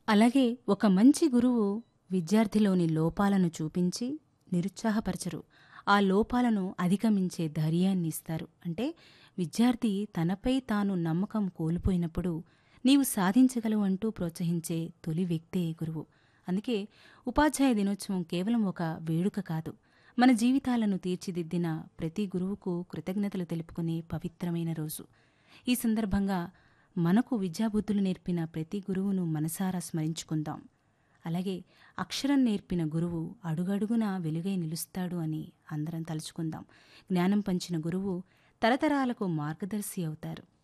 అలాగే ఒక మంచి గురువు విద్యార్థిలోని లోపాలను చూపించి నిరుత్సాహపరచరు ఆ లోపాలను అధిగమించే ధైర్యాన్ని ఇస్తారు అంటే విద్యార్థి తనపై తాను నమ్మకం కోల్పోయినప్పుడు నీవు సాధించగలవు అంటూ ప్రోత్సహించే తొలి వ్యక్తే గురువు అందుకే ఉపాధ్యాయ దినోత్సవం కేవలం ఒక వేడుక కాదు మన జీవితాలను తీర్చిదిద్దిన ప్రతి గురువుకు కృతజ్ఞతలు తెలుపుకునే పవిత్రమైన రోజు ఈ సందర్భంగా మనకు విద్యాబుద్ధులు నేర్పిన ప్రతి గురువును మనసారా స్మరించుకుందాం అలాగే అక్షరం నేర్పిన గురువు అడుగడుగునా వెలుగై నిలుస్తాడు అని అందరం తలుచుకుందాం జ్ఞానం పంచిన గురువు తరతరాలకు మార్గదర్శి అవుతారు